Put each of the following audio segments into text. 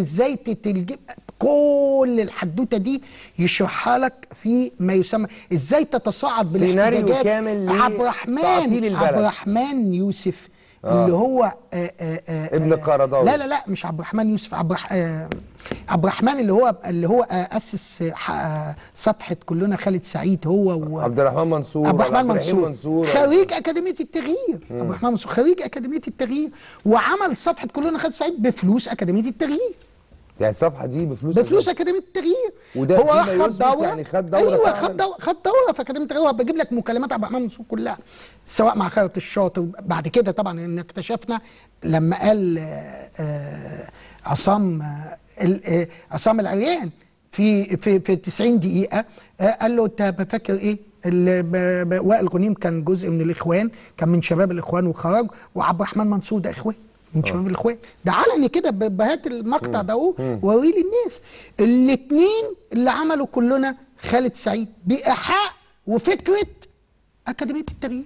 وازاي تتلجم كل الحدوته دي يشرحها لك في ما يسمى ازاي تتصاعد سيناريو بالاحتجاجات كامل عبد لتعطيل الرحمن البلد. عبد الرحمن يوسف آه. اللي هو آه آه آه ابن آه، القرضاوي. لا لا لا مش عبد الرحمن يوسف عبد الرح- آه، عبد الرحمن اللي هو اللي هو آه، اسس آه، ح- آه، صفحه كلنا خالد سعيد هو و عبد الرحمن منصور عبد الرحمن ولا الرحيم منصور خريج اكاديميه التغيير عبد الرحمن منصور خريج اكاديميه التغيير وعمل صفحه كلنا خالد سعيد بفلوس اكاديميه التغيير يعني الصفحه دي بفلوس بفلوس اكاديميه التغيير وده هو فيما راح خد يثبت دوره يعني خد دورة ايوه فعلاً؟ خد دوره خد دوره في اكاديميه التغيير بجيب لك مكالمات عبد الرحمن منصور كلها سواء مع خيرت الشاطر بعد كده طبعا ان اكتشفنا لما قال آه، آه، عصام آه، ال- آه، عصام العريان في في في 90 دقيقه آه، قال له انت فاكر ايه؟ ال- ب- ب- وائل غنيم كان جزء من الاخوان كان من شباب الاخوان وخرج وعبد الرحمن منصور ده اخوان من شباب الاخوان ده علني كده ب- بهات المقطع ده اهو وريه للناس الاثنين اللي عملوا كلنا خالد سعيد بايحاء وفكره اكاديميه التغيير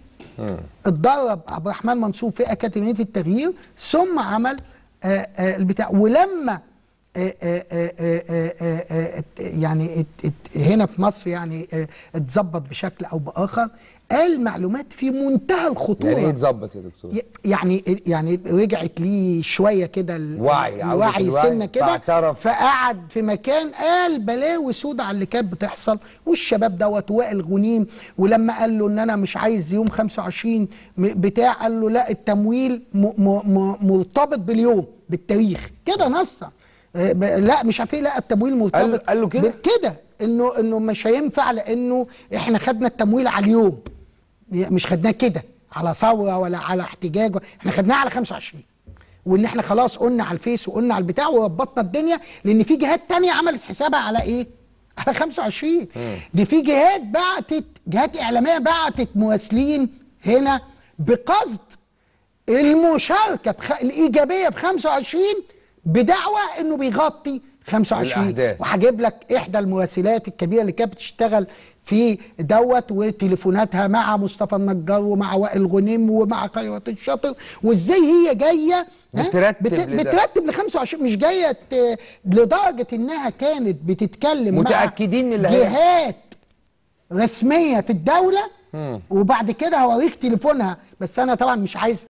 اتدرب عبد الرحمن منصور في اكاديميه التغيير ثم عمل آه، آه، البتاع ولما آه، آه، آه، آه، آه، آه، ات- يعني ات- ات- هنا في مصر يعني آه، اتظبط بشكل او باخر قال معلومات في منتهى الخطوره يعني ايه اتظبط يا دكتور؟ ي- يعني يعني رجعت ليه شويه كده ال- وعي، عودة الوعي الوعي، سنه كده فاعترف. فقعد في مكان قال بلاوي سودة على اللي كانت بتحصل والشباب دوت وائل غنيم ولما قال له ان انا مش عايز يوم 25 م- بتاع قال له لا التمويل م م م مرتبط باليوم بالتاريخ كده نصا آه، ب- لا مش عارف ايه لا التمويل مرتبط قال له- قال له كده؟ بال- كده انه انه مش هينفع لانه احنا خدنا التمويل على اليوم مش خدناه كده على ثوره ولا على احتجاج احنا خدناه على 25 وان احنا خلاص قلنا على الفيس وقلنا على البتاع وربطنا الدنيا لان في جهات تانية عملت حسابها على ايه؟ على 25 دي في جهات بعتت جهات اعلاميه بعتت مراسلين هنا بقصد المشاركه بخ... الايجابيه ب 25 بدعوى انه بيغطي 25 الأحداث. وهجيب لك احدى المراسلات الكبيره اللي كانت بتشتغل في دوت وتليفوناتها مع مصطفى النجار ومع وائل غنيم ومع خيرت الشاطر وازاي هي جايه ها؟ بترتب لده. بترتب ل 25 مش جايه ت- لدرجه انها كانت بتتكلم متأكدين من مع اللي هي- جهات رسميه في الدوله وبعد كده هوريك تليفونها بس انا طبعا مش عايز